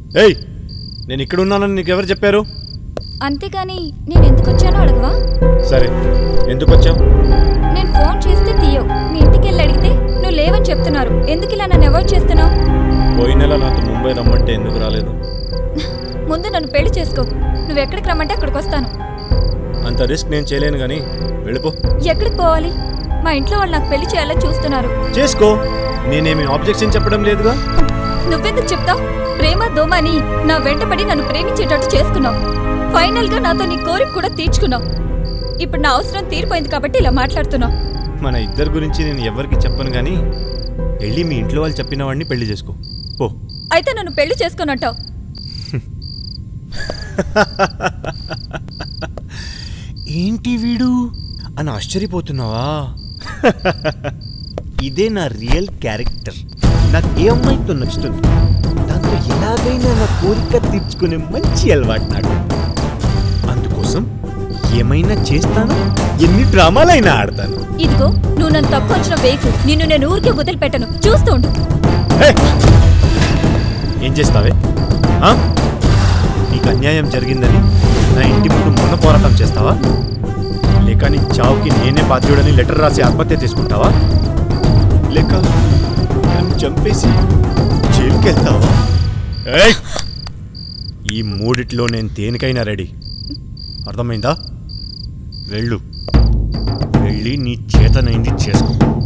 ఏయ్ నేను ఇక్కడ ఉన్నానని నీకు ఎవరు చెప్పారు అంతేగాని నేను ఎందుకు వచ్చానో అడగవా సరే ఎందుకు వచ్చావు నేను ఫోన్ చేస్తే తీయవు మీ ఇంటికి వెళ్ళి అడిగితే నువ్వు లేవని చెప్తున్నారు ఎందుకు ఇలా నన్ను అవాయిడ్ చేస్తున్నావు పోయిన నెల నాతో ముంబై రమ్మంటే ఎందుకు రాలేదు ముందు నన్ను పెళ్లి చేసుకో నువ్వు ఎక్కడికి రమ్మంటే అక్కడికి వస్తాను అంత రిస్క్ నేను చేయలేను కానీ వెళ్ళిపో ఎక్కడికి పోవాలి మా ఇంట్లో వాళ్ళు నాకు పెళ్లి చేయాలని చూస్తున్నారు చేసుకో నేనేమి ఆబ్జెక్షన్ చెప్పడం లేదుగా నువ్వెందుకు చెప్తావు ప్రేమ దోమ అని నా వెంటపడి నన్ను ప్రేమించేటట్టు చేసుకున్నావు ఫైనల్ గా నాతో నీ కోరిక కూడా తీర్చుకున్నావు ఇప్పుడు నా అవసరం తీరిపోయింది కాబట్టి ఇలా మాట్లాడుతున్నావు మన ఇద్దరి గురించి నేను ఎవరికి చెప్పను కానీ వెళ్ళి మీ ఇంట్లో వాళ్ళు చెప్పిన వాడిని పెళ్లి చేసుకో పో అయితే నన్ను పెళ్లి చేసుకున్నట్టావు ఏంటి వీడు అని ఆశ్చర్యపోతున్నావా ఇదే నా రియల్ క్యారెక్టర్ నాకు ఏ అమ్మాయితో నచ్చుతుంది దాంతో ఎలాగైనా నా కోరిక తీర్చుకునే మంచి అలవాటు నాకు అందుకోసం ఏమైనా చేస్తాను ఎన్ని డ్రామాలైనా ఆడతాను ఇదిగో నువ్వు నన్ను తక్కువ వచ్చిన వేకు నిన్ను నేను ఊరికే వదిలిపెట్టను చూస్తూ ఉండు హే! ఏం చేస్తావే ఆ? నీకు అన్యాయం జరిగిందని నా ఇంటి ముందు మొన్న పోరాటం చేస్తావా లేక నీ చావుకి నేనే బాధ్యుడని లెటర్ రాసి ఆత్మహత్య తీసుకుంటావా లేక నన్ను చంపేసి జైలుకి వెళ్తావా ఏయ్! ఈ మూడిట్లో నేను దేనికైనా రెడీ అర్థమైందా వెళ్ళు వెళ్ళి నీ చేతనైంది చేసుకో